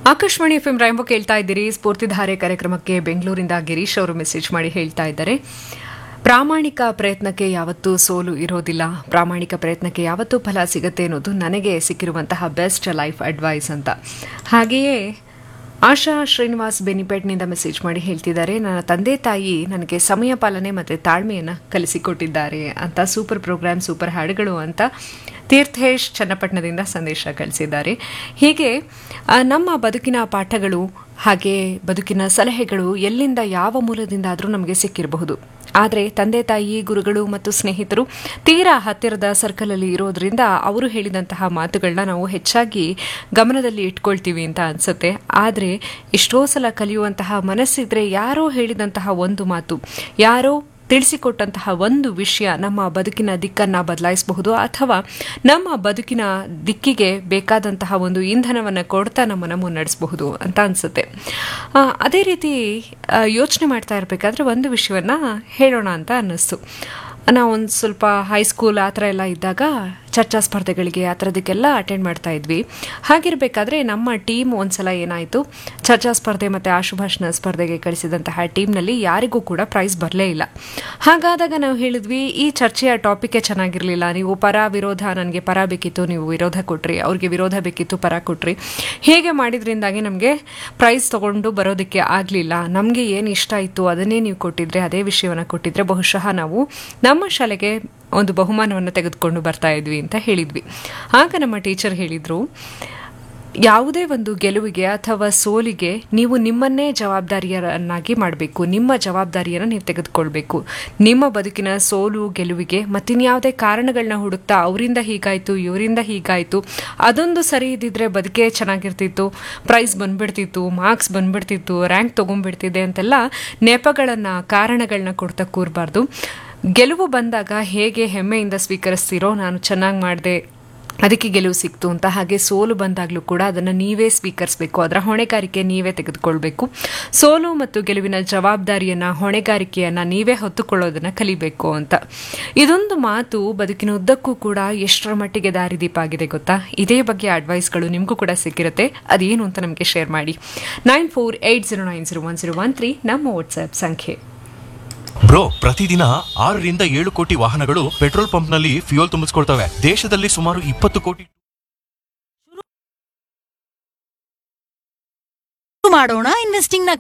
Akashvani F M ರಾಯಂಬೋ ಕೇಳ್ತಾ ಇದ್ದೀರಿ ಸ್ಫೂರ್ತಿಧಾರೆ ಕಾರ್ಯಕ್ರಮಕ್ಕೆ ಬೆಂಗಳೂರಿಂದ ಗಿರೀಶ್ ಅವರು ಮೆಸೇಜ್ ಮಾಡಿ ಹೇಳ್ತಾ ಇದ್ದಾರೆ ಪ್ರಾಮಾಣಿಕ ಪ್ರಯತ್ನಕ್ಕೆ ಯಾವತ್ತೂ ಸೋಲು ಇರೋದಿಲ್ಲ ಪ್ರಾಮಾಣಿಕ ಪ್ರಯತ್ನಕ್ಕೆ ಯಾವತ್ತೂ ಫಲ ಸಿಗುತ್ತೆ ಅನ್ನೋದು ನನಗೆ ಸಿಕ್ಕಿರುವಂತಹ ಬೆಸ್ಟ್ ಲೈಫ್ ಅಡ್ವೈಸ್ ಅಂತ ಹಾಗೆಯೇ ಆಶಾ ಶ್ರೀನಿವಾಸ್ ಬೆನಿಪೇಟ್ನಿಂದ ಮೆಸೇಜ್ ಮಾಡಿ ಹೇಳ್ತಿದ್ದಾರೆ ನನ್ನ ತಂದೆ ತಾಯಿ ನನಗೆ ಸಮಯ ಪಾಲನೆ ಮತ್ತು ತಾಳ್ಮೆಯನ್ನು ಕಲಿಸಿಕೊಟ್ಟಿದ್ದಾರೆ ಅಂತ ಸೂಪರ್ ಪ್ರೋಗ್ರಾಮ್ ಸೂಪರ್ ಹಾಡುಗಳು ಅಂತ ತೀರ್ಥೇಶ್ ಚನ್ನಪಟ್ಟಣದಿಂದ ಸಂದೇಶ ಕಳಿಸಿದ್ದಾರೆ ಹೀಗೆ ಆ, ನಮ್ಮ ಬದುಕಿನ ಪಾಠಗಳು ಹಾಗೆ ಬದುಕಿನ ಸಲಹೆಗಳು ಎಲ್ಲಿಂದ ಯಾವ ಮೂಲದಿಂದಾದರೂ ನಮಗೆ ಸಿಕ್ಕಿರಬಹುದು ಆದರೆ ತಂದೆ ತಾಯಿ ಗುರುಗಳು ಮತ್ತು ಸ್ನೇಹಿತರು ತೀರಾ ಹತ್ತಿರದ ಸರ್ಕಲಲ್ಲಿ ಇರೋದ್ರಿಂದ ಅವರು ಹೇಳಿದಂತಹ ಮಾತುಗಳನ್ನ ನಾವು ಹೆಚ್ಚಾಗಿ ಗಮನದಲ್ಲಿ ಇಟ್ಕೊಳ್ತೀವಿ ಅಂತ ಅನ್ಸುತ್ತೆ ಆದರೆ ಎಷ್ಟೋ ಸಲ ಕಲಿಯುವಂತಹ ಮನಸ್ಸಿದ್ರೆ ಯಾರೋ ಹೇಳಿದಂತಹ ಒಂದು ಮಾತು ಯಾರೋ ತಿಳಿಸಿಕೊಟ್ಟಂತಹ ಒಂದು ವಿಷಯ ನಮ್ಮ ಬದುಕಿನ ದಿಕ್ಕನ್ನ ಬದಲಾಯಿಸಬಹುದು ಅಥವಾ ನಮ್ಮ ಬದುಕಿನ ದಿಕ್ಕಿಗೆ ಬೇಕಾದಂತಹ ಒಂದು ಇಂಧನವನ್ನು ಕೊಡ್ತಾ ನಮ್ಮನ್ನು ಮುನ್ನಡೆಸಬಹುದು ಅಂತ ಅನ್ಸುತ್ತೆ ಆ, ಅದೇ ರೀತಿ ಯೋಚನೆ ಮಾಡ್ತಾ ಇರಬೇಕಾದ್ರೆ ಒಂದು ವಿಷಯವನ್ನ ಹೇಳೋಣ ಅಂತ ಅನ್ನಿಸ್ತು ನಾವು ಒಂದು ಸ್ವಲ್ಪ ಹೈಸ್ಕೂಲ್ ಆ ಥರ ಎಲ್ಲ ಇದ್ದಾಗ ಚರ್ಚಾ ಸ್ಪರ್ಧೆಗಳಿಗೆ ಆ ಥರದಕ್ಕೆಲ್ಲ ಅಟೆಂಡ್ ಮಾಡ್ತಾ ಇದ್ವಿ ಹಾಗಿರಬೇಕಾದ್ರೆ ನಮ್ಮ ಟೀಮ್ ಒಂದ್ಸಲ ಏನಾಯಿತು ಚರ್ಚಾ ಸ್ಪರ್ಧೆ ಮತ್ತು ಆಶುಭಾಷಣ ಸ್ಪರ್ಧೆಗೆ ಕಳಿಸಿದಂತಹ ಟೀಮ್ನಲ್ಲಿ ಯಾರಿಗೂ ಕೂಡ ಪ್ರೈಸ್ ಬರಲೇ ಇಲ್ಲ ಹಾಗಾದಾಗ ನಾವು ಹೇಳಿದ್ವಿ ಈ ಚರ್ಚೆಯ ಟಾಪಿಕೇ ಚೆನ್ನಾಗಿರಲಿಲ್ಲ ನೀವು ಪರ ವಿರೋಧ ನನಗೆ ಪರ ಬೇಕಿತ್ತು ನೀವು ವಿರೋಧ ಕೊಟ್ರಿ ಅವ್ರಿಗೆ ವಿರೋಧ ಬೇಕಿತ್ತು ಪರ ಕೊಟ್ರಿ ಹೇಗೆ ಮಾಡಿದ್ರಿಂದಾಗಿ ನಮಗೆ ಪ್ರೈಸ್ ತಗೊಂಡು ಬರೋದಕ್ಕೆ ಆಗಲಿಲ್ಲ ನಮಗೆ ಏನು ಇಷ್ಟ ಇತ್ತು ಅದನ್ನೇ ನೀವು ಕೊಟ್ಟಿದ್ರೆ ಅದೇ ವಿಷಯವನ್ನು ಕೊಟ್ಟಿದ್ರೆ ಬಹುಶಃ ನಾವು ನಮ್ಮ ಶಾಲೆಗೆ ಒಂದು ಬಹುಮಾನವನ್ನು ತೆಗೆದುಕೊಂಡು ಬರ್ತಾ ಇದ್ವಿ ಅಂತ ಹೇಳಿದ್ವಿ ಆಗ ನಮ್ಮ ಟೀಚರ್ ಹೇಳಿದರು ಯಾವುದೇ ಒಂದು ಗೆಲುವಿಗೆ ಅಥವಾ ಸೋಲಿಗೆ ನೀವು ನಿಮ್ಮನ್ನೇ ಜವಾಬ್ದಾರಿಯರನ್ನಾಗಿ ಮಾಡಬೇಕು ನಿಮ್ಮ ಜವಾಬ್ದಾರಿಯನ್ನು ನೀವು ತೆಗೆದುಕೊಳ್ಬೇಕು ನಿಮ್ಮ ಬದುಕಿನ ಸೋಲು ಗೆಲುವಿಗೆ ಮತ್ತಿನ್ಯಾವುದೇ ಕಾರಣಗಳನ್ನ ಹುಡುಕ್ತಾ ಅವರಿಂದ ಹೀಗಾಯಿತು ಇವರಿಂದ ಹೀಗಾಯಿತು ಅದೊಂದು ಸರಿ ಇದ್ದಿದ್ರೆ ಬದುಕೇ ಚೆನ್ನಾಗಿರ್ತಿತ್ತು ಪ್ರೈಸ್ ಬಂದ್ಬಿಡ್ತಿತ್ತು ಮಾರ್ಕ್ಸ್ ಬಂದ್ಬಿಡ್ತಿತ್ತು ರ್ಯಾಂಕ್ ತೊಗೊಂಡ್ಬಿಡ್ತಿದೆ ಅಂತೆಲ್ಲ ನೆಪಗಳನ್ನು ಕಾರಣಗಳನ್ನ ಕೊಡ್ತಾ ಕೂರಬಾರ್ದು ಗೆಲುವು ಬಂದಾಗ ಹೇಗೆ ಹೆಮ್ಮೆಯಿಂದ ಸ್ವೀಕರಿಸ್ತೀರೋ ನಾನು ಚೆನ್ನಾಗಿ ಮಾಡಿದೆ ಅದಕ್ಕೆ ಗೆಲುವು ಸಿಕ್ತು ಅಂತ ಹಾಗೆ ಸೋಲು ಬಂದಾಗಲೂ ಕೂಡ ಅದನ್ನು ನೀವೇ ಸ್ವೀಕರಿಸಬೇಕು ಅದರ ಹೊಣೆಗಾರಿಕೆ ನೀವೇ ತೆಗೆದುಕೊಳ್ಬೇಕು ಸೋಲು ಮತ್ತು ಗೆಲುವಿನ ಜವಾಬ್ದಾರಿಯನ್ನು ಹೊಣೆಗಾರಿಕೆಯನ್ನು ನೀವೇ ಹೊತ್ತುಕೊಳ್ಳೋದನ್ನು ಕಲಿಬೇಕು ಅಂತ ಇದೊಂದು ಮಾತು ಬದುಕಿನ ಉದ್ದಕ್ಕೂ ಕೂಡ ಎಷ್ಟರ ಮಟ್ಟಿಗೆ ದಾರಿದೀಪ ಆಗಿದೆ ಗೊತ್ತಾ ಇದೇ ಬಗ್ಗೆ ಅಡ್ವೈಸ್ಗಳು ನಿಮಗೂ ಕೂಡ ಸಿಕ್ಕಿರುತ್ತೆ ಅದೇನು ಅಂತ ನಮಗೆ ಶೇರ್ ಮಾಡಿ nine four eight zero nine zero one zero one three ನಮ್ಮ ವಾಟ್ಸ್ಆ್ಯಪ್ ಸಂಖ್ಯೆ ಬ್ರೋ ಪ್ರತಿದಿನ ಆರರಿಂದ ಏಳು ಕೋಟಿ ವಾಹನಗಳು ಪೆಟ್ರೋಲ್ ಪಂಪ್ನಲ್ಲಿ ಫ್ಯೂಯಲ್ ತುಂಬಿಸ್ಕೊಳ್ತವೆ ದೇಶದಲ್ಲಿ ಸುಮಾರು ಇಪ್ಪತ್ತು ಕೋಟಿ ಮಾಡೋಣ ಇನ್ವೆಸ್ಟಿಂಗ್ ನ